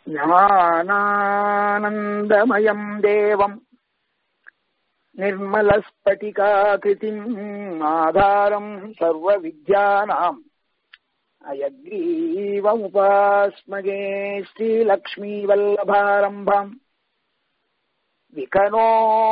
ஞானானந்தமயம் தேவம் निर्मलस्फटिकाकृतिम् आधारम् सर्वविद्यानाम् अयग्रीवमुपास्मगे श्रीलक्ष्मीवल्लभारम्भम् विकनो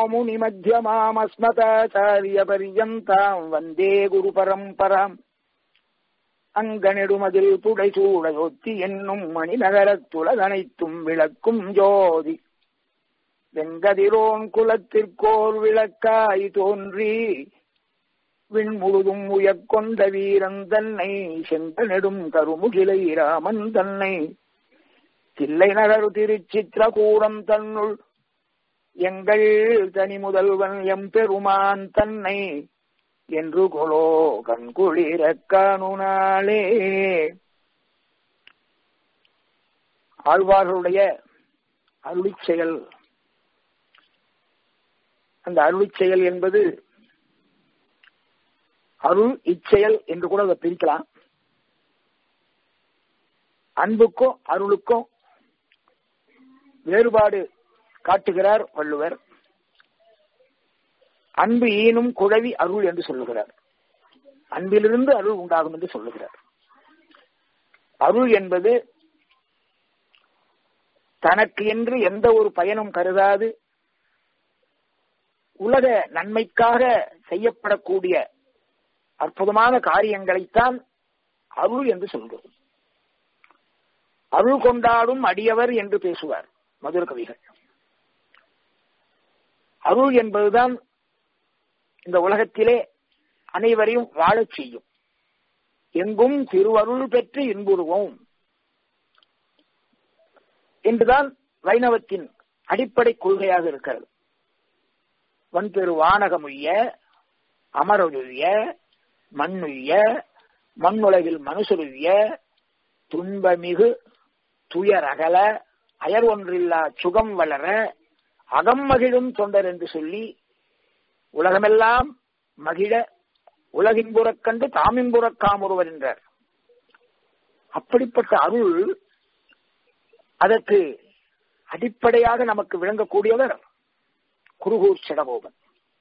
मुनिमध्यमामस्मताचार्यपर्यन्ताम् वन्दे गुरुपरम्पराम् அங்கனெடுமதில் புடைசூடையொத்தி என்னும் மணிநகரத்துலகனைத்தும் விளக்கும் ஜோதி வெங்கதிரோன் குலத்திற்கோர் விளக்காய் தோன்றி விண்முழுதும் உயர்கொண்ட வீரன் தன்னை சென்ற நெடும் கருமுகிலை ராமன் தன்னை தில்லை நகரு திருச்சித்திரகூடம் தன்னுள் எங்கள் தனி முதல்வன் எம்பெருமான் தன்னை என்று கொலோ கண்குளிர காணுனாளே ஆழ்வார்களுடைய அருளிச் செயல் அந்த அருளிச் செயல் என்பது அருள் இச்செயல் என்று கூட அதை பிரிக்கலாம் அன்புக்கும் அருளுக்கும் வேறுபாடு காட்டுகிறார் வள்ளுவர் அன்பு ஈனும் குழவி அருள் என்று சொல்லுகிறார் அன்பிலிருந்து அருள் உண்டாகும் என்று சொல்லுகிறார் அருள் என்பது தனக்கு என்று எந்த ஒரு பயனும் கருதாது உலக நன்மைக்காக செய்யப்படக்கூடிய அற்புதமான காரியங்களைத்தான் அருள் என்று சொல்கிறோம் அருள் கொண்டாடும் அடியவர் என்று பேசுவார் மதுர கவிகள் அருள் என்பதுதான் இந்த உலகத்திலே அனைவரையும் வாழச் செய்யும் எங்கும் திருவருள் பெற்று இன்புறுவோம் என்றுதான் வைணவத்தின் அடிப்படை கொள்கையாக இருக்கிறது வன்பெரு வானகமுய்ய அமரொழிய மண்ணுய்ய மண்ணுலகில் மனுஷருய்ய துன்பமிகு துயரகல அயர் ஒன்றில்லா சுகம் வளர அகம் மகிழும் தொண்டர் என்று சொல்லி உலகமெல்லாம் மகிழ உலகின்புறக் கண்டு தாமின்புறக் காமுறுவர் என்றார் அப்படிப்பட்ட அருள் அதற்கு அடிப்படையாக நமக்கு விளங்கக்கூடியவர் குருகூர் செடகோபன்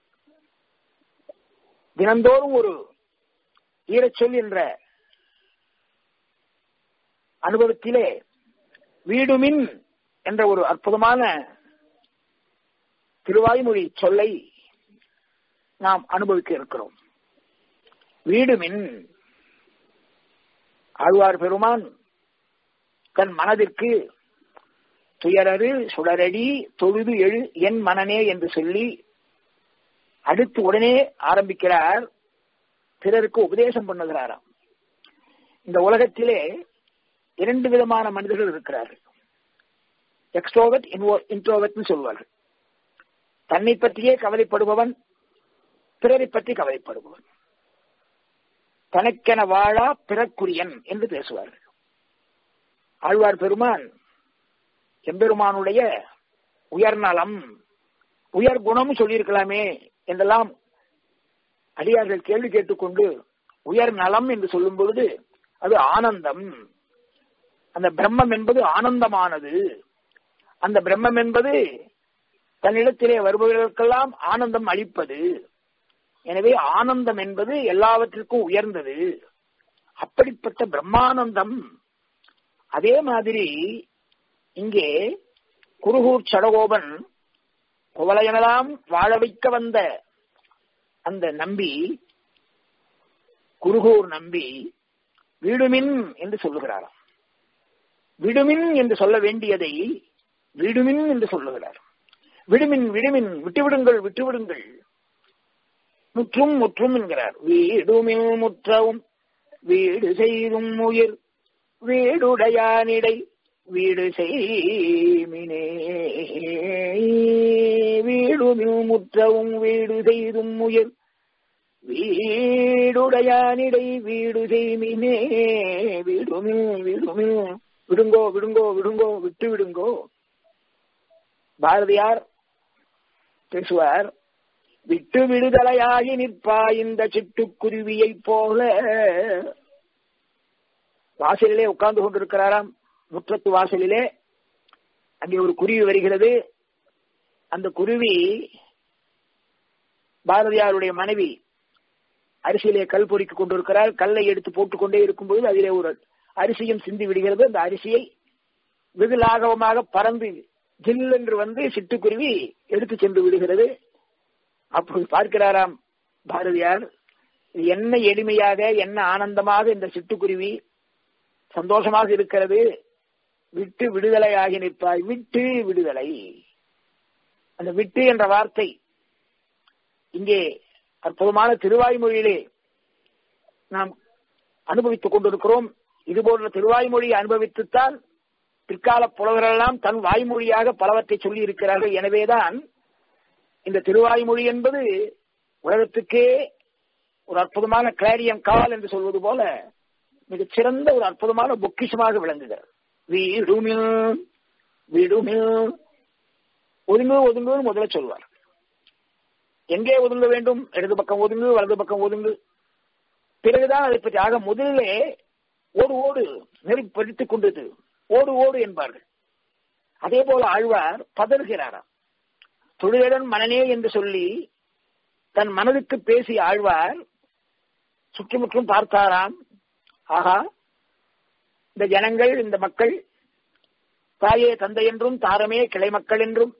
தினந்தோறும் ஒரு ஈரச்சொல் என்ற அனுபவத்திலே வீடுமின் என்ற ஒரு அற்புதமான திருவாய்மொழி சொல்லை நாம் அனுபவிக்க இருக்கிறோம் வீடுமின் ஆழ்வார் பெருமான் தன் மனதிற்கு துயரறு சுடரடி தொழுது எழு என் மனநே என்று சொல்லி அடுத்து உடனே ஆரம்பிக்கிறார் பிறருக்கு உபதேசம் பண்ணுகிறாராம் இந்த உலகத்திலே இரண்டு விதமான மனிதர்கள் இருக்கிறார்கள் எக்ஸ்ட்ரோவட் இன்ட்ரோவட்னு சொல்வார்கள் தன்னை பற்றியே கவலைப்படுபவன் பிறரை பற்றி கவலைப்படுபவன் தனக்கென வாழா பிறக்குரியன் என்று பேசுவார்கள் ஆழ்வார் பெருமான் எம்பெருமானுடைய உயர்நலம் உயர் குணம் சொல்லியிருக்கலாமே என்றெல்லாம் அடியார்கள் கேள்வி கேட்டுக்கொண்டு உயர் நலம் என்று சொல்லும் பொழுது அது ஆனந்தம் அந்த பிரம்மம் என்பது ஆனந்தமானது அந்த பிரம்மம் என்பது தன்னிடத்திலே வருபவர்களுக்கெல்லாம் ஆனந்தம் அளிப்பது எனவே ஆனந்தம் என்பது எல்லாவற்றிற்கும் உயர்ந்தது அப்படிப்பட்ட பிரம்மானந்தம் அதே மாதிரி இங்கே குருகூர் சடகோபன் குவலையனெல்லாம் வாழ வைக்க வந்த அந்த நம்பி குருகூர் நம்பி வீடுமின் என்று சொல்லுகிறாராம் விடுமின் என்று சொல்ல வேண்டியதை விடுமின் என்று சொல்லுகிறார் விடுமின் விடுமின் விட்டுவிடுங்கள் விட்டுவிடுங்கள் முற்றும் முற்றும் என்கிறார் வீடுமின் முற்றவும் வீடு செய்தும் உயிர் வீடுடையானிடை வீடு செய்மினே வீடுமில் முற்றவும் வீடு செய்தும் உயிர் வீடுடையானிடை வீடு செய்மினே வீடுமில் வீடுமில் விடுங்கோ விடுங்கோ விடுங்கோ விட்டு விடுங்கோ பாரதியார் பேசுவார் விட்டு விடுதலையாகி நிற்பா இந்த சிட்டுக்குருவியைப் போல வாசலிலே உட்கார்ந்து கொண்டிருக்கிறாராம் முற்றத்து வாசலிலே அங்கே ஒரு குருவி வருகிறது அந்த குருவி பாரதியாருடைய மனைவி அரிசியிலே கல் பொறித்துக் கொண்டிருக்கிறார் கல்லை எடுத்து போட்டுக்கொண்டே இருக்கும்போது அதிலே ஒரு அரிசியும் சிந்தி விடுகிறது அந்த அரிசியை வெகு லாகவமாக பறந்து ஜில் என்று வந்து சிட்டுக்குருவி எடுத்து சென்று விடுகிறது அப்போது பார்க்கிறாராம் பாரதியார் இது என்ன எளிமையாக என்ன ஆனந்தமாக இந்த சிட்டுக்குருவி சந்தோஷமாக இருக்கிறது விட்டு விடுதலையாகி நிற்பாய் விட்டு விடுதலை அந்த விட்டு என்ற வார்த்தை இங்கே அற்புதமான திருவாய்மொழியிலே நாம் அனுபவித்துக் கொண்டிருக்கிறோம் இது போன்ற திருவாய்மொழியை அனுபவித்துத்தான் பிற்கால புலவரெல்லாம் தன் வாய்மொழியாக பலவற்றை சொல்லி இருக்கிறார்கள் எனவேதான் இந்த திருவாய்மொழி என்பது உலகத்துக்கே ஒரு அற்புதமான கிளாரியம் கால் என்று சொல்வது போல மிகச் சிறந்த ஒரு அற்புதமான பொக்கிஷமாக விளங்குகிறது வீடுமில் வீடுமில் ஒதுங்கு ஒதுங்குன்னு முதல்ல சொல்வார் எங்கே ஒதுங்க வேண்டும் இடது பக்கம் ஒதுங்கு வலது பக்கம் ஒதுங்கு பிறகுதான் அதை பற்றி ஆக முதலிலே ஓடு ஓடு நெருப்பு படித்துக் கொண்டது ஓடு ஓடு என்பார்கள் அதே போல ஆழ்வார் பதறுகிறாராம் தொழிலுடன் மனநே என்று சொல்லி தன் மனதுக்கு பேசி ஆழ்வார் சுற்றுமுற்றும் பார்த்தாராம் ஆகா இந்த ஜனங்கள் இந்த மக்கள் தாயே தந்தை என்றும் தாரமே கிளை மக்கள் என்றும்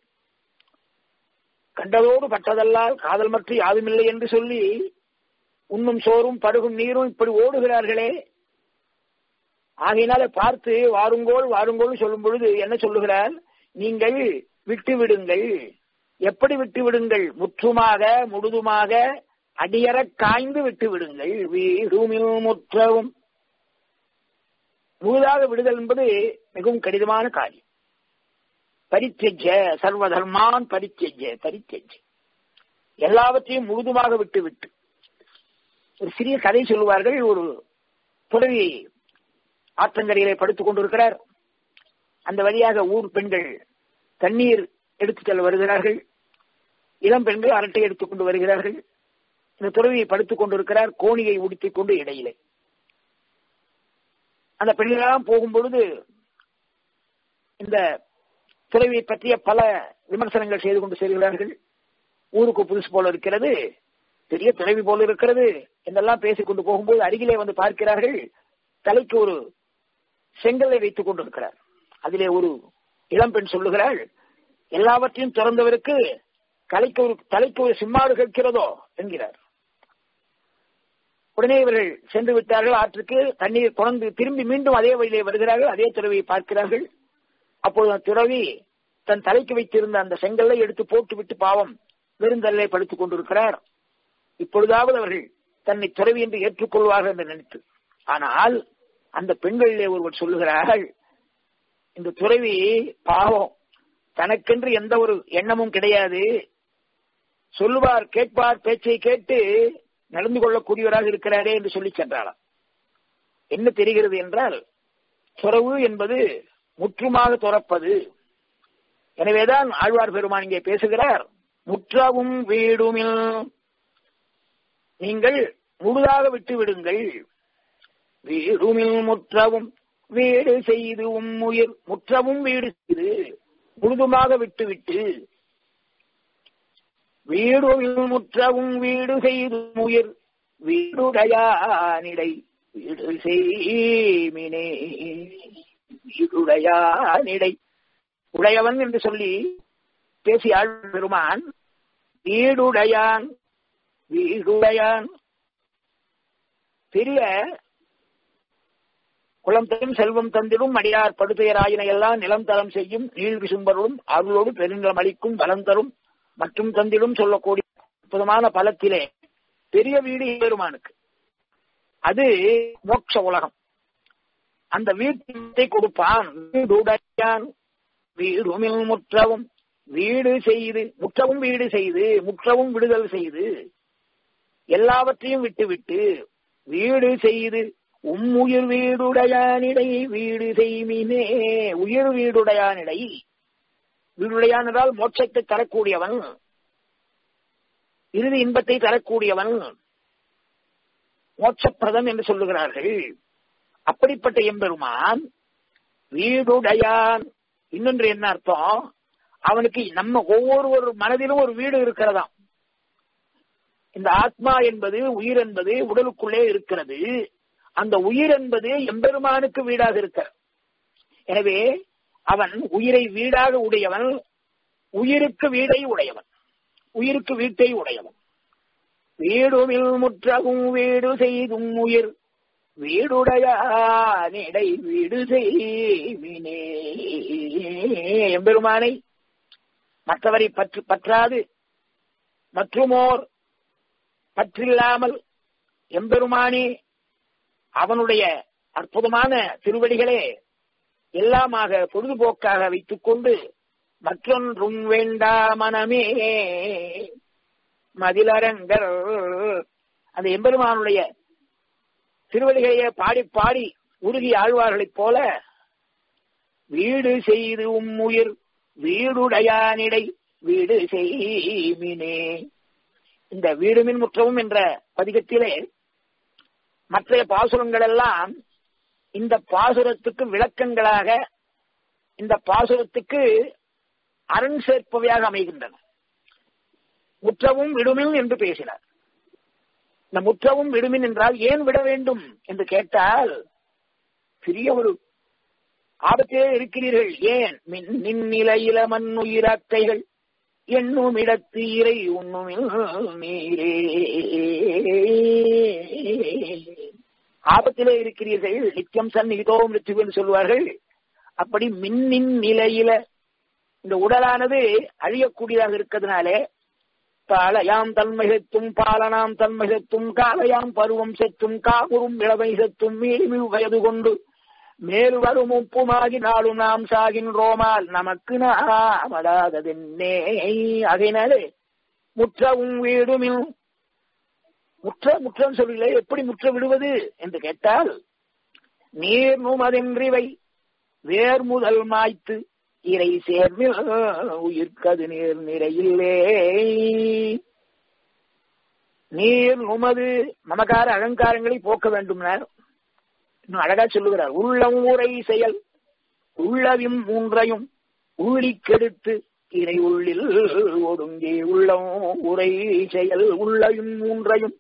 கண்டதோடு பட்டதல்லால் காதல் மற்ற யாதுமில்லை என்று சொல்லி உண்ணும் சோறும் பருகும் நீரும் இப்படி ஓடுகிறார்களே ஆகையினால பார்த்து வாருங்கோள் வாருங்கோள் சொல்லும் பொழுது என்ன சொல்லுகிறார் நீங்கள் விட்டு விடுங்கள் எப்படி விட்டு விடுங்கள் முற்றுமாக முழுதுமாக அடியற காய்ந்து விட்டு விடுங்கள் வீடுமில் முற்றவும் முழுதாக விடுதல் என்பது மிகவும் கடினமான காரியம் பரித்தெஜ சர்வதர்மான் பரித்தெஜ பரித்தெஜ எல்லாவற்றையும் முழுதுமாக விட்டு விட்டு ஒரு சிறிய கதை சொல்லுவார்கள் ஒரு துறவி ஆற்றங்கரையிலே படுத்துக் கொண்டிருக்கிறார் அந்த வழியாக ஊர் பெண்கள் தண்ணீர் எடுத்துச் செல்ல வருகிறார்கள் இளம் பெண்கள் அரட்டை எடுத்துக் கொண்டு வருகிறார்கள் இந்த துறவியை படுத்துக் கொண்டிருக்கிறார் கோணியை உடுத்திக் கொண்டு இடையிலே அந்த பெண்களெல்லாம் போகும் பொழுது இந்த துறவியை பற்றிய பல விமர்சனங்கள் செய்து கொண்டு செல்கிறார்கள் ஊருக்கு புதுசு போல இருக்கிறது பெரிய துறவி போல இருக்கிறது என்றெல்லாம் பேசிக் கொண்டு போகும்போது அருகிலே வந்து பார்க்கிறார்கள் தலைக்கு ஒரு செங்கலை வைத்துக் கொண்டிருக்கிறார் அதிலே ஒரு இளம்பெண் சொல்லுகிறாள் எல்லாவற்றையும் திறந்தவருக்கு கலைக்கு ஒரு தலைக்கு ஒரு சிம்மாடு கேட்கிறதோ என்கிறார் உடனே இவர்கள் சென்று விட்டார்கள் ஆற்றுக்கு தண்ணீர் குழந்து திரும்பி மீண்டும் அதே வழியிலே வருகிறார்கள் அதே துறவியை பார்க்கிறார்கள் அப்போது துறவி தன் தலைக்கு வைத்திருந்த அந்த செங்கல்லை எடுத்து போட்டு விட்டு பாவம் வெறுந்தல்லை படுத்துக் கொண்டிருக்கிறார் இப்பொழுதாவது அவர்கள் தன்னை துறவி என்று ஏற்றுக்கொள்வார்கள் என்று நினைத்து ஆனால் அந்த பெண்களிலே ஒருவர் சொல்லுகிறார்கள் இந்த துறவி பாவம் தனக்கென்று எந்த ஒரு எண்ணமும் கிடையாது சொல்லுவார் கேட்பார் பேச்சை கேட்டு நடந்து கொள்ளக்கூடியவராக இருக்கிறாரே என்று சொல்லி சென்றாராம் என்ன தெரிகிறது என்றால் துறவு என்பது முற்றுமாக துறப்பது எனவேதான் ஆழ்வார் பெருமான் இங்கே பேசுகிறார் முற்றவும் வீடுமில் நீங்கள் முழுதாக விட்டு விடுங்கள் வீடுமில் முற்றவும் வீடு செய்து உம்முயிர் முற்றவும் வீடு செய்து முழுதுமாக விட்டு விட்டு வீடுமில் முற்றவும் வீடு செய்து உயிர் வீடுடையானிடை வீடு செய்மினே வீடுடையானிடை உடையவன் என்று சொல்லி பேசி ஆள் பெருமான் வீடுடையான் வீடுடையான் பெரிய குளம் தரும் செல்வம் தந்திடும் அடியார் படுத்துயராயின எல்லாம் நிலம் தரம் செய்யும் நீள் விசும்பரும் அருளோடு பெருநிலம் அளிக்கும் பலம் தரும் மற்றும் தந்திடும் சொல்லக்கூடிய அற்புதமான பலத்திலே பெரிய வீடு பெருமானுக்கு அது மோட்ச உலகம் அந்த வீட்டை கொடுப்பான் வீடுடையான் வீடுமில் முற்றவும் வீடு செய்து முற்றவும் வீடு செய்து முற்றவும் விடுதல் செய்து எல்லாவற்றையும் விட்டு விட்டு வீடு செய்து உம் உயிர் வீடுடையானிடை வீடு செய்மினே உயிர் வீடுடையானிடை வீடுடையான் என்றால் மோட்சத்தை தரக்கூடியவன் இறுதி இன்பத்தை தரக்கூடியவன் மோட்சப்பிரதம் என்று சொல்லுகிறார்கள் அப்படிப்பட்ட எம்பெருமான் வீடுடையான் இன்னொன்று என்ன அர்த்தம் அவனுக்கு நம்ம ஒவ்வொரு மனதிலும் ஒரு வீடு இருக்கிறதாம் இந்த ஆத்மா என்பது உயிர் என்பது உடலுக்குள்ளே இருக்கிறது அந்த உயிர் என்பது எம்பெருமானுக்கு வீடாக இருக்க எனவே அவன் உயிரை வீடாக உடையவன் உயிருக்கு வீடை உடையவன் உயிருக்கு வீட்டை உடையவன் வீடுமில் முற்றகும் வீடு செய்தும் உயிர் வீடுடையானிடை வீடு செய்வினே எம்பெருமானை மற்றவரை பற்று பற்றாது மற்றுமோர் பற்றில்லாமல் எம்பெருமானே அவனுடைய அற்புதமான திருவடிகளே எல்லாமாக பொழுதுபோக்காக வைத்துக் கொண்டு மற்றொன்றும் வேண்டா மனமே மதிலரங்கர் அந்த எம்பெருமானுடைய திருவடிகளையே பாடி பாடி உருகி ஆழ்வார்களைப் போல வீடு செய்து உம்முயிர் வீடுடையானிடை வீடு செய்மினே இந்த வீடுமின் முற்றவும் என்ற பதிகத்திலே மற்ற பாசுரங்கள் எல்லாம் இந்த பாசுரத்துக்கு விளக்கங்களாக இந்த பாசுரத்துக்கு அரண் சேர்ப்பவையாக அமைகின்றன முற்றவும் விடுமின் என்று பேசினார் இந்த முற்றவும் விடுமின் என்றால் ஏன் விட வேண்டும் என்று கேட்டால் சிறிய ஒரு ஆபத்தே இருக்கிறீர்கள் ஏன் நின்னிலையில மண் உயிராக்கைகள் எண்ணும் இடத்து இறை உண்ணுமில் நீரே ஆபத்திலே இருக்கிறீர்கள் நித்தியம் சந்நிகிதோ மிருத்யு என்று சொல்வார்கள் அப்படி மின்னின் நிலையில இந்த உடலானது அழியக்கூடியதாக இருக்கிறதுனாலே காலையாம் தன்மைகத்தும் பாலனாம் தன்மைகத்தும் காலையாம் பருவம் செத்தும் காமுறும் இளவை செத்தும் மீறிமிழ் வயது கொண்டு மேல் வரும் உப்புமாகி நாளும் நாம் சாகின்றோமால் நமக்கு நாமடாததென்னே அதனாலே முற்றவும் வீடுமில் முற்ற முற்றம் சொல்லல எப்படி முற்ற விடுவது என்று கேட்டால் நீர் நுமதென்றிவை வேர் முதல் மாய்த்து இறை சேர்மில் உயிர்க்கது நீர் நிறையில்லே நீர் நுமது மமகார அகங்காரங்களை போக்க வேண்டும்னா இன்னும் அழகா சொல்லுகிறார் உள்ளம் ஊரை செயல் உள்ளவிம் மூன்றையும் உள்ளி கெடுத்து இறை உள்ளில் ஒடுங்கி உள்ளம் உரை செயல் உள்ளவிம் மூன்றையும்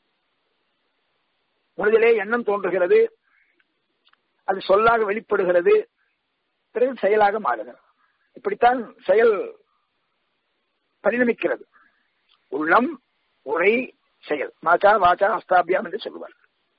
முதலிலே எண்ணம் தோன்றுகிறது அது சொல்லாக வெளிப்படுகிறது பிறகு செயலாக மாறுகிறது இப்படித்தான் செயல் பரிணமிக்கிறது உள்ளம் உரை செயல் மாச்சா வாச்சா அஸ்தாபியாம் என்று சொல்லுவார்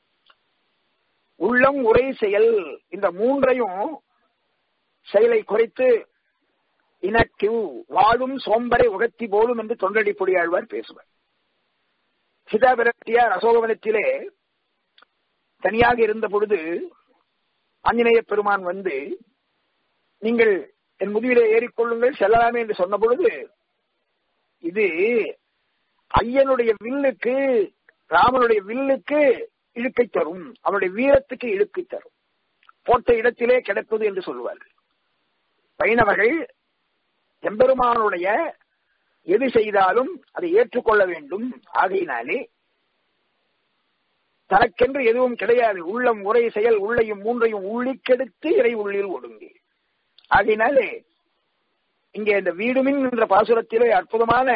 உள்ளம் உரை செயல் இந்த மூன்றையும் செயலை குறைத்து இனக்கு வாழும் சோம்பரை உகத்தி போலும் என்று தொண்டடி பொடியாழ்வார் பேசுவார் சிதாபிரட்டியார் அசோகவனத்திலே தனியாக இருந்த பொழுது ஆஞ்சநேய பெருமான் வந்து நீங்கள் என் முதுகிலே ஏறிக்கொள்ளுங்கள் செல்லலாமே என்று சொன்ன பொழுது இது ஐயனுடைய வில்லுக்கு ராமனுடைய வில்லுக்கு இழுக்கை தரும் அவனுடைய வீரத்துக்கு இழுக்கை தரும் போட்ட இடத்திலே கிடைப்பது என்று சொல்லுவார்கள் வைணவர்கள் எம்பெருமானுடைய எது செய்தாலும் அதை ஏற்றுக்கொள்ள வேண்டும் ஆகையினாலே தனக்கென்று எதுவும் கிடையாது உள்ளம் உரை செயல் உள்ளையும் மூன்றையும் உள்ளிக்கெடுத்து இறை உள்ளில் ஒடுங்கி ஆகையினாலே இங்கே இந்த வீடுமின் என்ற பாசுரத்திலே அற்புதமான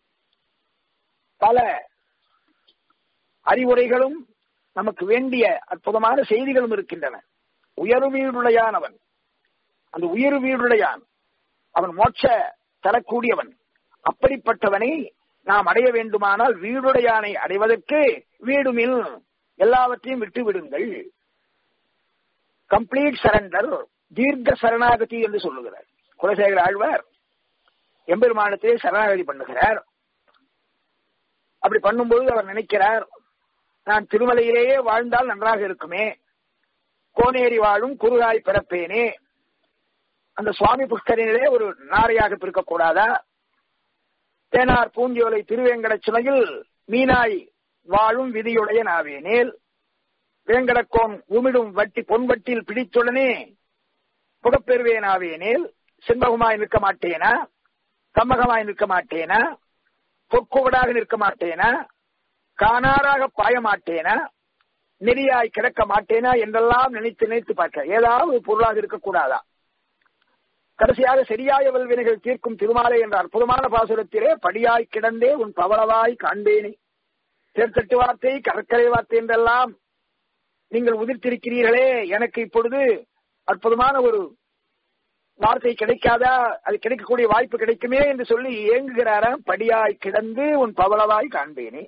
பல அறிவுரைகளும் நமக்கு வேண்டிய அற்புதமான செய்திகளும் இருக்கின்றன உயர் வீடுடையானவன் அந்த உயிர் வீடுடையான் அவன் மோட்ச தரக்கூடியவன் அப்படிப்பட்டவனை நாம் அடைய வேண்டுமானால் வீடுடையானை அடைவதற்கு வீடுமில் எல்லாவற்றையும் விட்டு விடுங்கள் கம்ப்ளீட் சரண்டர் தீர்க்க சரணாகதி என்று சொல்லுகிறார் குலசேகர ஆழ்வார் எம்பெருமானத்தை சரணாகதி பண்ணுகிறார் அப்படி பண்ணும்போது அவர் நினைக்கிறார் நான் திருமலையிலேயே வாழ்ந்தால் நன்றாக இருக்குமே கோனேரி வாழும் குருகாய் பிறப்பேனே அந்த சுவாமி புஷ்கரினிலே ஒரு நாரையாக பிறக்கக்கூடாதா தேனார் பூஞ்சோலை திருவேங்கட சுமையில் மீனாய் வாழும் விதியுடைய நாவேனேல் வேங்கடக்கோன் உமிடும் வட்டி பொன்வட்டில் பிடித்துடனே புகப்பெறுவேனாவேனேல் செண்பகமாய் நிற்க மாட்டேனா கம்மகமாய் நிற்க மாட்டேனா பொற்குவடாக நிற்க மாட்டேனா காணாராக பாய மாட்டேனா நெறியாய் கிடக்க மாட்டேனா என்றெல்லாம் நினைத்து நினைத்து பார்க்க ஏதாவது பொருளாக இருக்கக்கூடாதா கடைசியாக சரியாய வல்வினைகள் தீர்க்கும் திருமாலை என்ற அற்புதமான பாசுரத்திலே படியாய் கிடந்தே உன் பவளவாய் காண்பேனே தேர்த்தட்டு வார்த்தை கடற்கரை வார்த்தை என்றெல்லாம் நீங்கள் உதிர்த்திருக்கிறீர்களே எனக்கு இப்பொழுது அற்புதமான ஒரு வார்த்தை கிடைக்காதா அது கிடைக்கக்கூடிய வாய்ப்பு கிடைக்குமே என்று சொல்லி ஏங்குகிறாராம் படியாய் கிடந்து உன் பவளவாய் காண்பேனே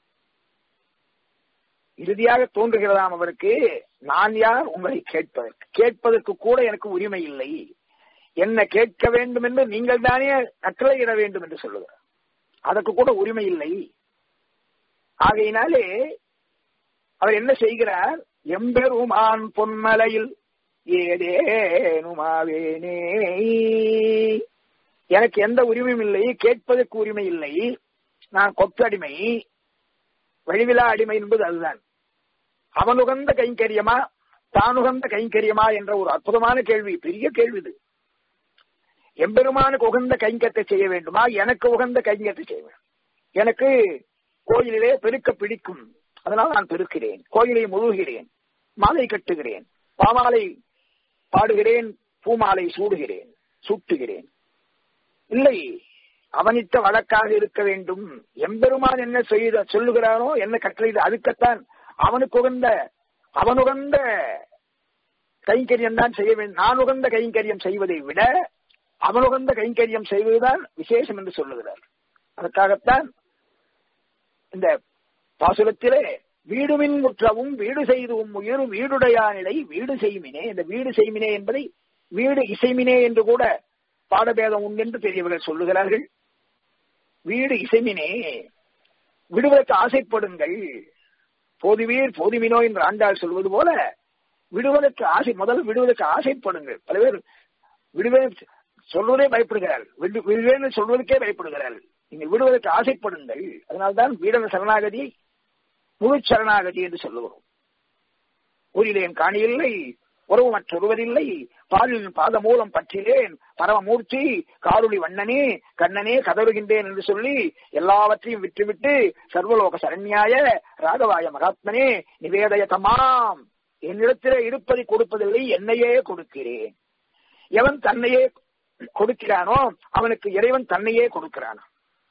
இறுதியாக தோன்றுகிறதாம் அவருக்கு நான் யார் உங்களை கேட்பதற்கு கேட்பதற்கு கூட எனக்கு உரிமை இல்லை என்ன கேட்க வேண்டும் என்று நீங்கள் தானே கட்டளையிட வேண்டும் என்று சொல்லுகிறார் அதற்கு கூட உரிமை இல்லை ஆகையினாலே அவர் என்ன செய்கிறார் எம்பெருமான் பொன்மலையில் ஏதேனுமாவேனே எனக்கு எந்த உரிமையும் இல்லை கேட்பதற்கு உரிமை இல்லை நான் கொத்தடிமை வழிவிலா அடிமை என்பது அதுதான் அவனுகந்த கைங்கரியமா தானுகந்த கைங்கரியமா என்ற ஒரு அற்புதமான கேள்வி பெரிய கேள்வி இது எம்பெருமானுக்கு உகந்த கைங்கத்தை செய்ய வேண்டுமா எனக்கு உகந்த கைங்கத்தை செய்ய வேண்டும் எனக்கு கோயிலிலே பெருக்க பிடிக்கும் அதனால் நான் பெருக்கிறேன் கோயிலை முழுகிறேன் மாலை கட்டுகிறேன் பாமாலை பாடுகிறேன் பூமாலை சூடுகிறேன் சூட்டுகிறேன் இல்லை அவனிட்ட வழக்காக இருக்க வேண்டும் எம்பெருமான் என்ன செய்த சொல்லுகிறானோ என்ன கட்டளை அதுக்கத்தான் அவனுக்கு உகந்த அவனுகந்த கைங்கரியம் தான் செய்ய வேண்டும் நான் உகந்த கைங்கரியம் செய்வதை விட அவனுகந்த கைங்கரியம் செய்வதுதான் விசேஷம் என்று சொல்லுகிறார் அதற்காகத்தான் இந்த பாசுரத்திலே வீடுமின் முற்றவும் வீடு செய்துவும் உயிர் வீடுடையானிலை வீடு செய்மினே இந்த வீடு செய்மினே என்பதை வீடு இசைமினே என்று கூட பாடபேதம் உண்டு என்று பெரியவர்கள் சொல்லுகிறார்கள் வீடு இசைமினே விடுவதற்கு ஆசைப்படுங்கள் போதுவீர் போதுமினோ என்று ஆண்டாள் சொல்வது போல விடுவதற்கு ஆசை முதல் விடுவதற்கு ஆசைப்படுங்கள் பல பேர் விடுவேன் சொல்வதே பயப்படுகிறார்கள் விடுவேன் சொல்வதற்கே பயப்படுகிறார்கள் நீங்கள் விடுவதற்கு ஆசைப்படுங்கள் அதனால்தான் வீடன சரணாகதியை முழு சரணாகதி என்று சொல்லுகிறோம் ஊரிலேன் காணியில்லை உறவு மற்றொருவரில்லை பாலின் பாத மூலம் பற்றிலேன் பரமமூர்த்தி காருளி வண்ணனே கண்ணனே கதறுகின்றேன் என்று சொல்லி எல்லாவற்றையும் விட்டுவிட்டு சர்வலோக சரண்யாய ராகவாய மகாத்மனே நிவேதய தமாம் என்னிடத்திலே இருப்பதை கொடுப்பதில்லை என்னையே கொடுக்கிறேன் எவன் தன்னையே கொடுக்கிறானோ அவனுக்கு இறைவன் தன்னையே கொடுக்கிறானோ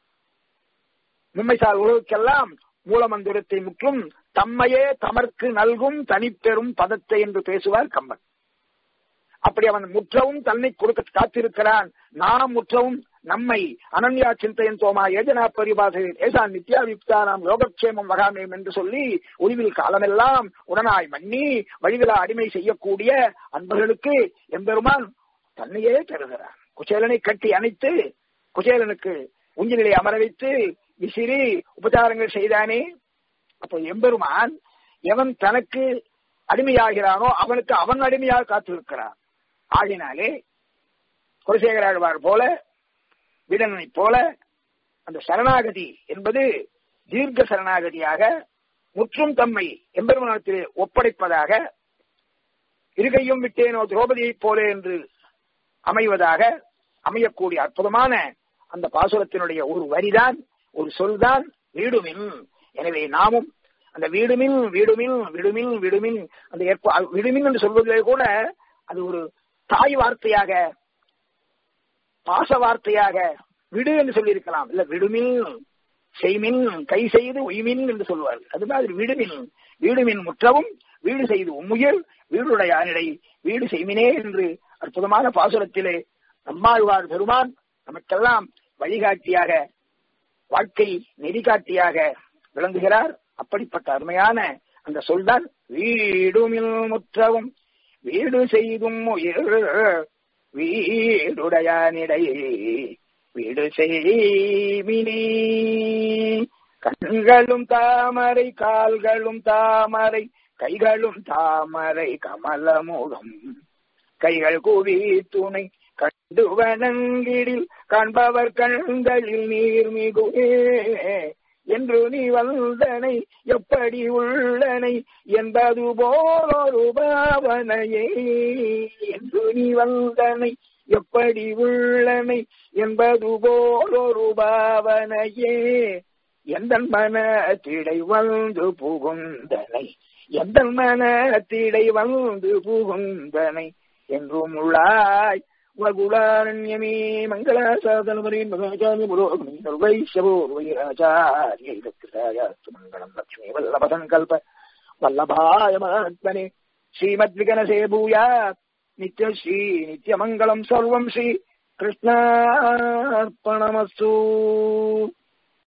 மும்மைசார் உலகுக்கெல்லாம் மூலமந்திரத்தை முற்றும் தம்மையே தமர்க்கு நல்கும் தனிப்பெரும் பதத்தை என்று பேசுவார் கம்பன் அப்படி அவன் முற்றவும் தன்னை கொடுக்க காத்திருக்கிறான் நாம் முற்றவும் நம்மை அனன்யா சிந்தையன் தோமா ஏஜனா பரிபாசை ஏசா நித்யாயுக்தா நாம் யோகக்ஷேமம் வகாமேம் என்று சொல்லி உரிவில் காலமெல்லாம் உடனாய் மன்னி வழிவிலா அடிமை செய்யக்கூடிய அன்பர்களுக்கு எம்பெருமான் தன்னையே பெறுகிறான் குச்சேலனை கட்டி அணைத்து குச்சேலனுக்கு உஞ்சிலே அமர வைத்து விசிறி உபச்சாரங்கள் செய்தானே அப்போ எம்பெருமான் எவன் தனக்கு அடிமையாகிறானோ அவனுக்கு அவன் அடிமையாக காத்திருக்கிறான் ஆகினாலே குலசேகராழ்வார் போல விடனை போல அந்த சரணாகதி என்பது தீர்க்க சரணாகதியாக முற்றும் தம்மை எம்பெருமானத்திலே ஒப்படைப்பதாக இருகையும் விட்டேனோ திரௌபதியைப் போல என்று அமைவதாக அமையக்கூடிய அற்புதமான அந்த பாசுரத்தினுடைய ஒரு வரிதான் ஒரு சொல்தான் வீடுமின் எனவே நாமும் அந்த வீடுமின் வீடுமின் விடுமின் விடுமின் அந்த ஏற்ப விடுமின் என்று சொல்வதிலே கூட அது ஒரு தாய் வார்த்தையாக பாச வார்த்தையாக விடு என்று சொல்லியிருக்கலாம் இல்ல விடுமின் செய்மின் கை செய்து உய்மின் என்று சொல்வார்கள் அது மாதிரி விடுமின் வீடுமின் முற்றவும் வீடு செய்து உம்முயிர் வீடுடையானிடை வீடு செய்மினே என்று அற்புதமான பாசுரத்திலே நம்மாழ்வார் பெருமான் நமக்கெல்லாம் வழிகாட்டியாக வாழ்க்கை நெறிகாட்டியாக விளங்குகிறார் அப்படிப்பட்ட அருமையான அந்த சொல்தான் வீடுமில் முற்றவும் வீடு செய்தும் உயிர் வீடுடையானிடை வீடு செய்மினே கண்களும் தாமரை கால்களும் தாமரை கைகளும் தாமரை கமலமுகம் கைகள் கூவி துணை கண்டு வணங்கிடில் காண்பவர் கண்களில் நீர் மிகுவே என்று நீ வந்தனை எப்படி உள்ளனை என்பது போலொரு பாவனையே என்று நீ வந்தனை எப்படி உள்ளனை என்பது போலொரு பாவனையே எந்த மனத்திடை வந்து புகுந்தனை எந்த மனத்திடை வந்து புகுந்தனை என்றும் உள்ளாய் वगुणारण्यमे मङ्गलासादनमरीन् मगाचार्य पुरोगमि सर्वैश्यवो वैराचार्यैतत्कृतायास्तु मङ्गलम् लक्ष्मी वल्लभसङ्कल्प वल्लभाय महात्मने श्रीमद्विगणसे भूयात् नित्यश्री नित्यमङ्गलम् सर्वम् श्री कृष्णार्पणमस्तु